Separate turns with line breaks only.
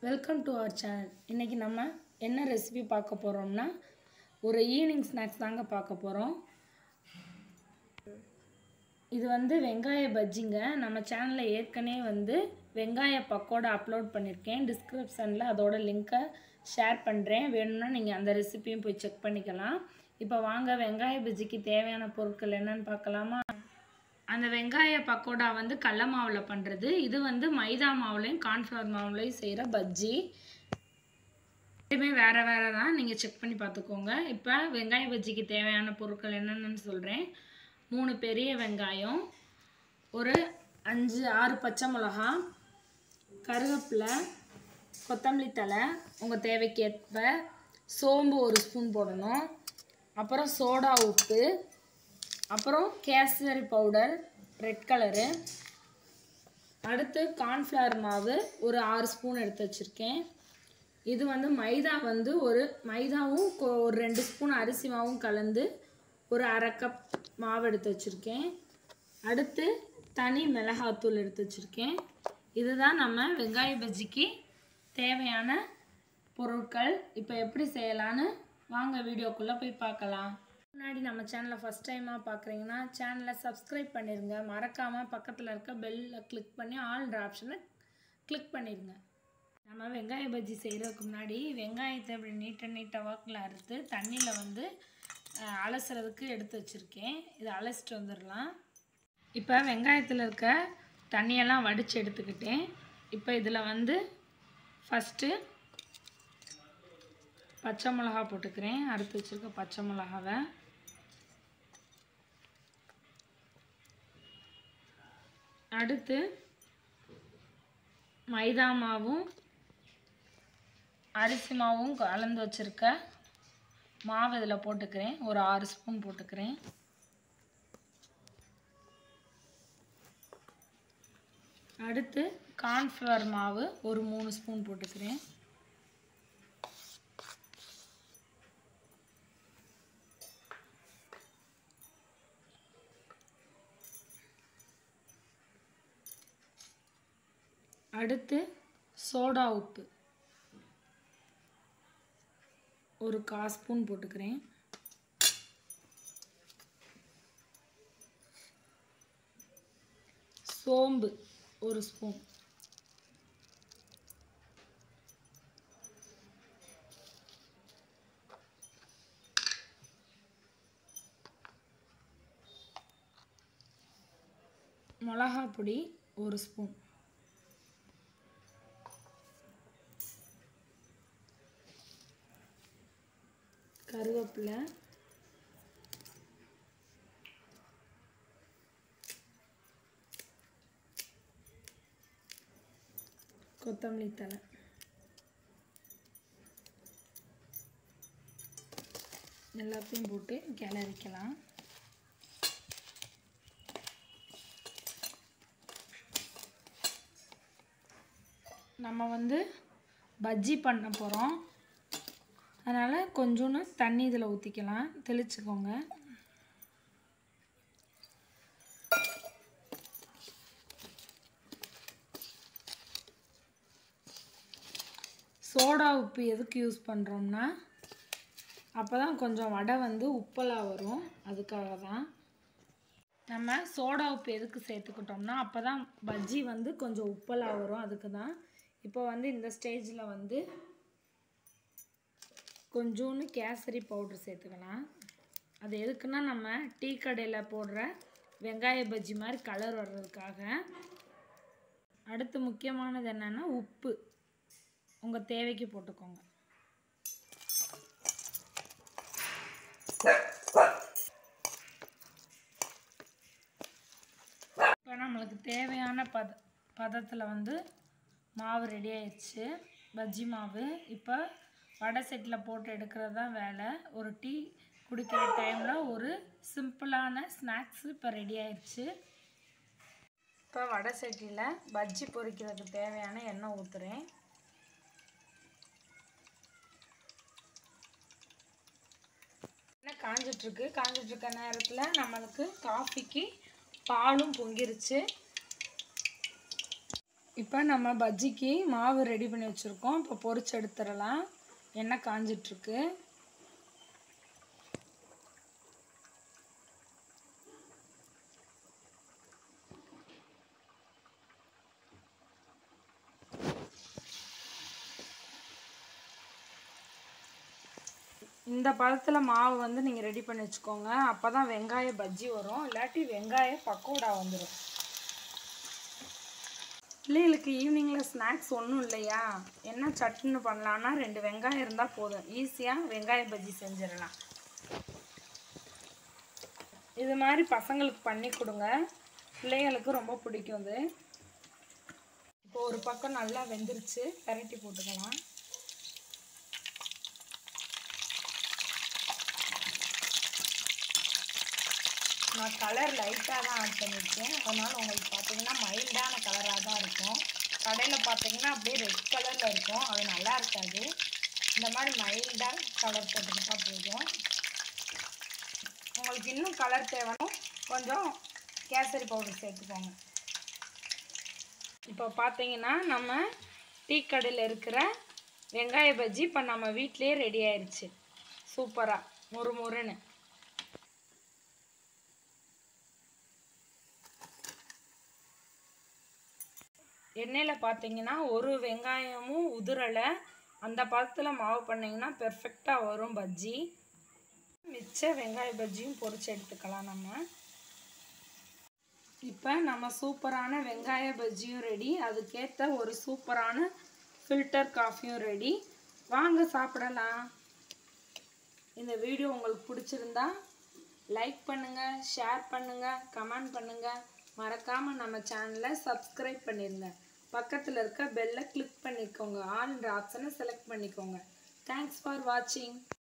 welcome to our channel இன்றைக்கி நம்ம என்ன ரெசிபி பார்க்க போகிறோம்னா ஒரு ஈவினிங் ஸ்நாக்ஸ் தாங்க பார்க்க போகிறோம் இது வந்து வெங்காய பஜ்ஜிங்க நம்ம சேனலில் ஏற்கனவே வந்து வெங்காய பக்கோடா அப்லோட் பண்ணியிருக்கேன் டிஸ்கிரிப்ஷனில் அதோட லிங்க்கை ஷேர் பண்ணுறேன் வேணும்னா நீங்கள் அந்த ரெசிபியும் போய் செக் பண்ணிக்கலாம் இப்போ வாங்க வெங்காய பஜ்ஜிக்கு தேவையான பொருட்கள் என்னன்னு பார்க்கலாமா அந்த வெங்காய பக்கோடா வந்து கடல மாவில் பண்ணுறது இது வந்து மைதா மாவுலையும் கார்ன்ஃப்ளவர் மாவுலையும் செய்கிற பஜ்ஜி ரெண்டுமே வேறு வேறு தான் நீங்கள் செக் பண்ணி பார்த்துக்கோங்க இப்போ வெங்காய பஜ்ஜிக்கு தேவையான பொருட்கள் என்னென்னு சொல்கிறேன் மூணு பெரிய வெங்காயம் ஒரு அஞ்சு ஆறு பச்சை மிளகா கருவேப்பிலை கொத்தமல்லி தழை உங்கள் தேவைக்கு ஏற்ப சோம்பு ஒரு ஸ்பூன் போடணும் அப்புறம் சோடா உப்பு அப்புறம் கேசரி பவுடர் ரெட் கலரு அடுத்து கார்ன்ஃப்ளவர் மாவு ஒரு ஆறு ஸ்பூன் எடுத்து வச்சுருக்கேன் இது வந்து மைதா வந்து ஒரு மைதாவும் கொ- ஒரு ரெண்டு ஸ்பூன் அரிசி மாவும் கலந்து ஒரு அரை கப் மாவு எடுத்து வச்சுருக்கேன் அடுத்து தனி மிளகாத்தூள் எடுத்து வச்சுருக்கேன் இதுதான் நம்ம வெங்காய பஜ்ஜிக்கு தேவையான பொருட்கள் இப்போ எப்படி செய்யலான்னு வாங்க வீடியோக்குள்ளே போய் பார்க்கலாம் முன்னாடி நம்ம சேனலை ஃபஸ்ட் டைமாக பார்க்குறீங்கன்னா சேனலை சப்ஸ்கிரைப் பண்ணிடுங்க மறக்காமல் பக்கத்தில் இருக்க பெல்லை கிளிக் பண்ணி ஆல்ன்ற ஆப்ஷனை கிளிக் பண்ணிடுங்க நம்ம வெங்காய பஜ்ஜி செய்கிறதுக்கு முன்னாடி வெங்காயத்தை இப்படி நீட்ட நீட்ட வாக்கில் அறுத்து தண்ணியில் வந்து அஹ், அலசுறதுக்கு எடுத்து வச்சுருக்கேன் இதை அலசிட்டு வந்துடலாம் இப்போ வெங்காயத்தில் இருக்க தண்ணியெல்லாம் வடித்து எடுத்துக்கிட்டேன் இப்போ இதில் வந்து ஃபஸ்ட்டு பச்சை மிளகா போட்டுக்கிறேன் அறுத்து வச்சுருக்க பச்சை மிளகாவை அடுத்து மைதா மாவும் அரிசி மாவும் கலந்து வச்சுருக்க மாவு இதில் போட்டுக்கிறேன் ஒரு ஆறு ஸ்பூன் போட்டுக்கிறேன் அடுத்து கார்ன்ஃப்ளவர் மாவு ஒரு மூணு ஸ்பூன் போட்டுக்கிறேன் அடுத்து சோடா உப்பு ஒரு கா ஸ்பூன் போட்டுக்கிறேன் சோம்பு ஒரு ஸ்பூன் மிளகாய் பொடி ஒரு ஸ்பூன் கருவேப்பிலை கொத்தமல்லி தழை எல்லாத்தையும் போட்டு கிளறிக்கலாம் நம்ம வந்து பஜ்ஜி பண்ண போகிறோம் அதனால் கொஞ்சோண்டு தண்ணி இதில் ஊற்றிக்கலாம் தெளிச்சுக்கோங்க சோடா உப்பு எதுக்கு யூஸ் பண்ணுறோம்னா அப்போ தான் கொஞ்சம் வடை வந்து உப்பலாக வரும் அதுக்காக தான் நம்ம சோடா உப்பு எதுக்கு சேர்த்துக்கிட்டோம்னா அப்போ தான் பஜ்ஜி வந்து கொஞ்சம் உப்பலாக வரும் அதுக்கு தான் இப்போ வந்து இந்த ஸ்டேஜில் வந்து கொஞ்சோண்டு கேசரி பவுட்ரு சேர்த்துக்கலாம் அது எதுக்குன்னா நம்ம டீ கடையில் போடுற வெங்காய பஜ்ஜி மாதிரி கலர் வர்றதுக்காக அடுத்து முக்கியமானது என்னென்னா உப்பு உங்கள் தேவைக்கு போட்டுக்கோங்க இப்போ நம்மளுக்கு தேவையான பத பதத்தில் வந்து மாவு ரெடி ஆயிடுச்சு பஜ்ஜி மாவு இப்போ வடை செட்டில் போட்டு எடுக்கிறது தான் வேலை ஒரு டீ குடிக்கிற டைமில் ஒரு சிம்பிளான ஸ்நாக்ஸ் இப்போ ரெடி ஆயிடுச்சு இப்போ வடை சட்டியில் பஜ்ஜி பொரிக்கிறதுக்கு தேவையான எண்ணெய் ஊற்றுறேன் எண்ணெய் காஞ்சிட்ருக்கு காஞ்சிட்ருக்க நேரத்தில் நம்மளுக்கு காஃபிக்கு பாலும் பொங்கிருச்சு இப்போ நம்ம பஜ்ஜிக்கு மாவு ரெடி பண்ணி வச்சுருக்கோம் இப்போ பொரிச்சு எடுத்துடலாம் எண்ணெய் காஞ்சிட்ருக்கு இந்த பதத்தில் மாவு வந்து நீங்கள் ரெடி பண்ணி வச்சுக்கோங்க அப்போ தான் வெங்காய பஜ்ஜி வரும் இல்லாட்டி வெங்காய பக்கோடா வந்துடும் பிள்ளைகளுக்கு ஈவினிங்கில் ஸ்நாக்ஸ் ஒன்றும் இல்லையா என்ன சட்னி பண்ணலான்னா ரெண்டு வெங்காயம் இருந்தால் போதும் ஈஸியாக வெங்காய பஜ்ஜி செஞ்சிடலாம் இது மாதிரி பசங்களுக்கு பண்ணி கொடுங்க பிள்ளைகளுக்கு ரொம்ப பிடிக்கும் இது இப்போ ஒரு பக்கம் நல்லா வெந்துருச்சு கரட்டி போட்டுக்கலாம் நான் கலர் லைட்டாக தான் ஆட் பண்ணியிருக்கேன் அதனால் உங்களுக்கு பார்த்தீங்கன்னா மைல்டான கலராக தான் இருக்கும் கடையில் பார்த்தீங்கன்னா அப்படியே ரெட் கலரில் இருக்கும் அது நல்லா இருக்காது இந்த மாதிரி மைல்டாக கலர் போட்டுக்கிட்டா போதும் உங்களுக்கு இன்னும் கலர் தேவைன்னா கொஞ்சம் கேசரி பவுடர் சேர்த்துக்கோங்க இப்போ பார்த்தீங்கன்னா நம்ம டீ கடையில் இருக்கிற வெங்காய பஜ்ஜி இப்போ நம்ம வீட்டிலேயே ரெடி ஆயிடுச்சு சூப்பராக முறு முறுன்னு எண்ணெயில் பார்த்தீங்கன்னா ஒரு வெங்காயமும் உதிரலை அந்த பதத்தில் மாவு பண்ணிங்கன்னா பெர்ஃபெக்டாக வரும் பஜ்ஜி மிச்ச வெங்காய பஜ்ஜியும் பொரிச்சு எடுத்துக்கலாம் நம்ம இப்போ நம்ம சூப்பரான வெங்காய பஜ்ஜியும் ரெடி அதுக்கேற்ற ஒரு சூப்பரான ஃபில்டர் காஃபியும் ரெடி வாங்க சாப்பிடலாம் இந்த வீடியோ உங்களுக்கு பிடிச்சிருந்தா லைக் பண்ணுங்கள் ஷேர் பண்ணுங்கள் கமெண்ட் பண்ணுங்கள் மறக்காமல் நம்ம சேனலை சப்ஸ்கிரைப் பண்ணிடுங்க பக்கத்தில் இருக்க பெல்லை கிளிக் பண்ணிக்கோங்க ஆல்ன்ற ஆப்ஷனை செலக்ட் பண்ணிக்கோங்க தேங்க்ஸ் ஃபார் வாட்சிங்